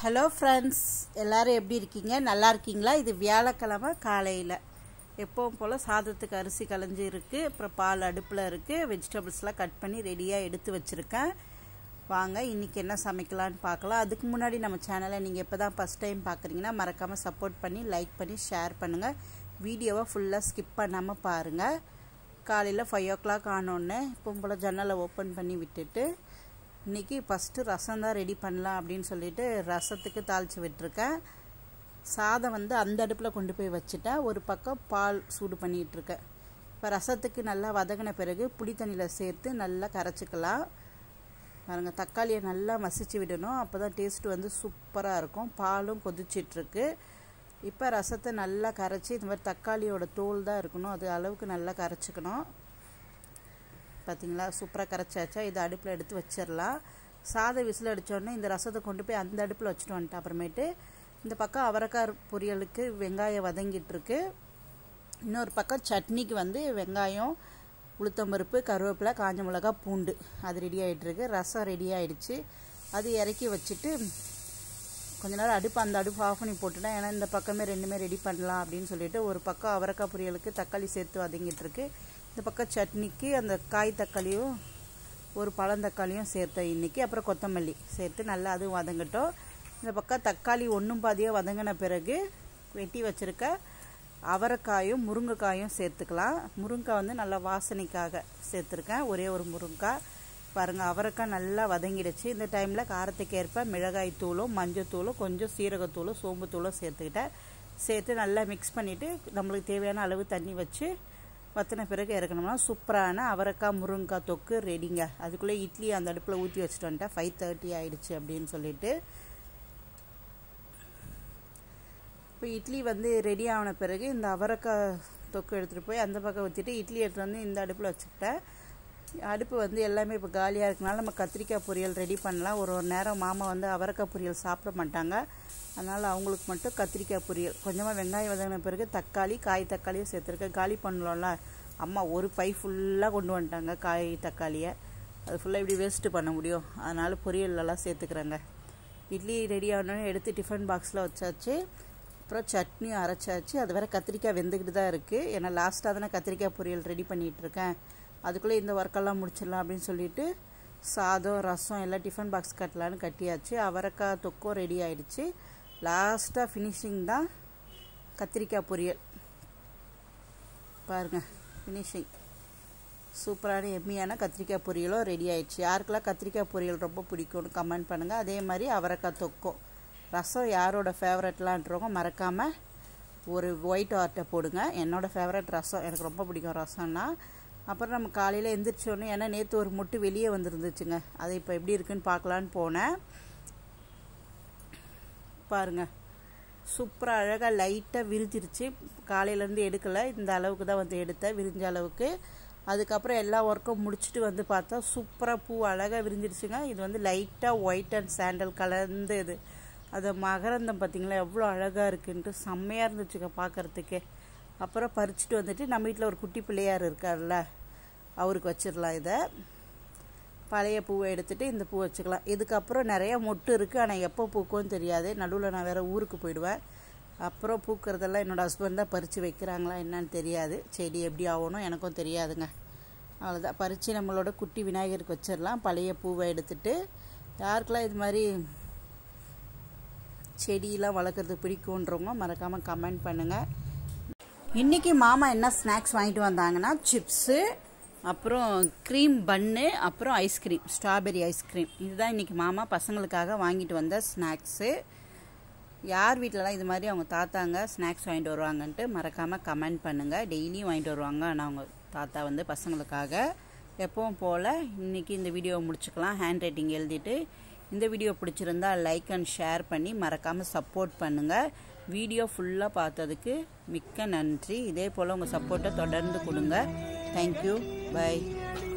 hello friends எல்லாரும் எப்படி இருக்கீங்க நல்லா இருக்கீங்களா இது வியாழக்கிழமை காலையில் எப்பவும் போல் சாதத்துக்கு அரிசி களைஞ்சி இருக்குது அப்புறம் பால் அடுப்பில் இருக்குது வெஜிடபிள்ஸ்லாம் கட் பண்ணி ரெடியாக எடுத்து வச்சுருக்கேன் வாங்க இன்றைக்கி என்ன சமைக்கலான்னு பார்க்கலாம் அதுக்கு முன்னாடி நம்ம சேனலை நீங்கள் இப்போ தான் ஃபஸ்ட் டைம் பார்க்குறீங்கன்னா மறக்காமல் சப்போர்ட் பண்ணி லைக் பண்ணி ஷேர் பண்ணுங்கள் வீடியோவை ஃபுல்லாக ஸ்கிப் பண்ணாமல் பாருங்கள் காலையில் ஃபைவ் ஓ கிளாக் ஆனோடனே இப்போ போல் ஜன்னலை ஓப்பன் பண்ணி விட்டுட்டு இன்றைக்கி ஃபஸ்ட்டு ரசம் தான் ரெடி பண்ணலாம் அப்படின்னு சொல்லிட்டு ரசத்துக்கு தாளித்து விட்டுருக்கேன் சாதம் வந்து அந்த அடுப்பில் கொண்டு போய் வச்சுட்டேன் ஒரு பக்கம் பால் சூடு பண்ணிகிட்ருக்கேன் இப்போ ரசத்துக்கு நல்லா வதங்கின பிறகு புளி தண்ணியில் சேர்த்து நல்லா கரைச்சிக்கலாம் பாருங்கள் தக்காளியை நல்லா மசிச்சு விடணும் அப்போ தான் டேஸ்ட்டு வந்து சூப்பராக இருக்கும் பாலும் கொதிச்சிட்ருக்கு இப்போ ரசத்தை நல்லா கரைச்சி இந்த மாதிரி தக்காளியோட தோல் தான் இருக்கணும் அது அளவுக்கு நல்லா கரைச்சிக்கணும் பார்த்தீங்களா சூப்பராக கரைச்சாச்சா இதை அடுப்பில் எடுத்து வச்சிடலாம் சாதம் விசில் அடித்தோடனே இந்த ரசத்தை கொண்டு போய் அந்த அடுப்பில் வச்சுட்டு வந்துட்டேன் அப்புறமேட்டு இந்த பக்கம் அவரைக்காய் பொரியலுக்கு வெங்காயம் வதங்கிட்டுருக்கு இன்னொரு பக்கம் சட்னிக்கு வந்து வெங்காயம் உளுத்தம்பருப்பு கருவேப்பிலை காஞ்ச மிளகா பூண்டு அது ரெடி ஆகிட்டுருக்கு ரசம் ரெடி ஆகிடுச்சு அது இறக்கி வச்சுட்டு கொஞ்ச நேரம் அடுப்பு அந்த அடுப்பு ஆஃப் பண்ணி போட்டுட்டேன் ஏன்னா இந்த பக்கமே ரெண்டுமே ரெடி பண்ணலாம் அப்படின்னு சொல்லிட்டு ஒரு பக்கம் அவரைக்காய் பொரியலுக்கு தக்காளி சேர்த்து வதங்கிட்டு இருக்கு இந்த பக்கம் சட்னிக்கு அந்த காய் தக்காளியும் ஒரு பழந்தக்காளியும் சேர்த்தேன் இன்றைக்கி அப்புறம் கொத்தமல்லி சேர்த்து நல்லா அதுவும் வதங்கட்டும் இந்த பக்கம் தக்காளி ஒன்றும் பாதியாக வதங்கின பிறகு வெட்டி வச்சுருக்க அவரைக்காயும் முருங்கைக்காயும் சேர்த்துக்கலாம் முருங்கைக்காய் வந்து நல்லா வாசனைக்காக சேர்த்துருக்கேன் ஒரே ஒரு முருங்கைக்காய் பாருங்கள் அவரைக்காய் நல்லா வதங்கிடுச்சு இந்த டைமில் காரத்துக்கு ஏற்ப மிளகாய் தூளும் மஞ்சத்தூளும் கொஞ்சம் சீரகத்தூளும் சோம்புத்தூளும் சேர்த்துக்கிட்டேன் சேர்த்து நல்லா மிக்ஸ் பண்ணிவிட்டு நம்மளுக்கு தேவையான அளவு தண்ணி வச்சு வத்தின பிறகு இறக்கணும்னா சூப்பரான அவரைக்காய் முருங்கைக்காய் தொக்கு ரெடிங்க அதுக்குள்ளே இட்லி அந்த அடுப்பில் ஊற்றி வச்சுட்டு வந்துட்டேன் ஃபைவ் தேர்ட்டி ஆகிடுச்சு அப்படின்னு சொல்லிட்டு இப்போ இட்லி வந்து ரெடி ஆன பிறகு இந்த அவரைக்காய் தொக்கு எடுத்துகிட்டு போய் அந்த பக்கம் ஊற்றிட்டு இட்லி எடுத்துகிட்டு வந்து இந்த அடுப்பில் வச்சுக்கிட்டேன் அடுப்பு வந்து எல்லாமே இப்போ காலியாக இருக்கனால நம்ம கத்திரிக்காய் பொரியல் ரெடி பண்ணலாம் ஒரு ஒரு நேரம் மாமா வந்து அவரைக்காய் பொரியல் சாப்பிட மாட்டாங்க அதனால் அவங்களுக்கு மட்டும் கத்திரிக்காய் பொரியல் கொஞ்சமாக வெங்காயம் வதங்கின பிறகு தக்காளி காய் தக்காளியும் சேர்த்துருக்கேன் காலி பண்ணலாம்ல அம்மா ஒரு பை ஃபுல்லாக கொண்டு வந்துட்டாங்க காய் தக்காளியை அது ஃபுல்லாக இப்படி வேஸ்ட்டு பண்ண முடியும் அதனால் பொரியலெல்லாம் சேர்த்துக்கிறேங்க இட்லி ரெடி ஆனோடனே எடுத்து டிஃபன் பாக்ஸில் வச்சாச்சு அப்புறம் சட்னி அரைச்சாச்சு அது வேறு கத்திரிக்காய் வெந்துக்கிட்டு தான் இருக்குது ஏன்னா லாஸ்ட்டாக தானே கத்திரிக்காய் பொரியல் ரெடி பண்ணிகிட்ருக்கேன் அதுக்குள்ளே இந்த ஒர்க்கெல்லாம் முடிச்சிடலாம் அப்படின்னு சொல்லிட்டு சாதம் ரசம் எல்லாம் டிஃபன் பாக்ஸ் கட்டலான்னு கட்டியாச்சு அவரைக்காய் தொக்கும் ரெடி ஆகிடுச்சு லாஸ்ட்டாக ஃபினிஷிங் தான் கத்திரிக்காய் பொரியல் பாருங்கள் ஃபினிஷிங் சூப்பரான எம்மியான கத்திரிக்காய் பொரியலும் ரெடி ஆயிடுச்சு யாருக்கெல்லாம் கத்திரிக்காய் பொரியல் ரொம்ப பிடிக்கும்னு கமெண்ட் பண்ணுங்கள் அதே மாதிரி அவரைக்காய் தொக்கும் ரசம் யாரோட ஃபேவரட்லான்றவங்க மறக்காமல் ஒரு ஒயிட் ஆர்ட்டை போடுங்க என்னோடய ஃபேவரட் ரசம் எனக்கு ரொம்ப பிடிக்கும் ரசம்னா அப்புறம் நம்ம காலையில் எந்திரிச்சோன்னே ஏன்னா நேற்று ஒரு முட்டு வெளியே வந்துருந்துச்சுங்க அது இப்போ எப்படி இருக்குன்னு பார்க்கலான்னு போனேன் பாருங்கள் சூப்பராக அழகாக லைட்டாக விரிஞ்சிருச்சு காலையிலேருந்து எடுக்கலை இந்த அளவுக்கு தான் வந்து எடுத்தேன் விரிஞ்ச அளவுக்கு அதுக்கப்புறம் எல்லா ஒர்க்கும் முடிச்சுட்டு வந்து பார்த்தா சூப்பராக பூ அழகாக விரிஞ்சிருச்சுங்க இது வந்து லைட்டாக ஒயிட் அண்ட் சாண்டல் கலர்ந்து இது அது மகரந்தம் பார்த்திங்களா எவ்வளோ அழகாக இருக்குன்ட்டு செம்மையாக இருந்துச்சுங்க பார்க்குறதுக்கே அப்புறம் பறிச்சுட்டு வந்துட்டு நம்ம வீட்டில் ஒரு குட்டி பிள்ளையார் இருக்கார்ல அவருக்கு வச்சிடலாம் இதை பழைய பூவை எடுத்துகிட்டு இந்த பூ வச்சுக்கலாம் இதுக்கப்புறம் நிறைய மொட்டு இருக்குது ஆனால் எப்போ பூக்கும்னு தெரியாது நடுவில் நான் வேறு ஊருக்கு போயிடுவேன் அப்புறம் பூக்கிறதெல்லாம் என்னோடய ஹஸ்பண்ட் தான் பறித்து வைக்கிறாங்களா என்னன்னு தெரியாது செடி எப்படி ஆகணும் எனக்கும் தெரியாதுங்க அவ்வளோதான் பறித்து நம்மளோட குட்டி விநாயகருக்கு வச்சிடலாம் பழைய பூவை எடுத்துட்டு யாருக்கெல்லாம் இது மாதிரி செடியெலாம் வளர்க்குறது பிடிக்குன்றவங்க மறக்காமல் கமெண்ட் பண்ணுங்கள் இன்றைக்கி மாமா என்ன ஸ்நாக்ஸ் வாங்கிட்டு வந்தாங்கன்னா சிப்ஸு அப்புறம் க்ரீம் பன்னு அப்புறம் ஐஸ்கிரீம் ஸ்ட்ராபெரி ஐஸ்கிரீம் இதுதான் இன்றைக்கி மாமா பசங்களுக்காக வாங்கிட்டு வந்த ஸ்நாக்ஸு யார் வீட்டிலலாம் இது மாதிரி அவங்க தாத்தாங்க ஸ்நாக்ஸ் வாங்கிட்டு வருவாங்கன்ட்டு மறக்காமல் கமெண்ட் பண்ணுங்கள் டெய்லியும் வாங்கிட்டு வருவாங்க ஆனால் அவங்க தாத்தா வந்து பசங்களுக்காக எப்பவும் போல் இன்றைக்கி இந்த வீடியோவை முடிச்சுக்கலாம் ஹேண்ட் ரைட்டிங் எழுதிட்டு இந்த வீடியோ பிடிச்சிருந்தா லைக் அண்ட் ஷேர் பண்ணி மறக்காமல் சப்போர்ட் பண்ணுங்கள் வீடியோ ஃபுல்லாக பார்த்ததுக்கு மிக்க நன்றி இதே போல் உங்கள் சப்போர்ட்டை தொடர்ந்து கொடுங்க தேங்க்யூ பை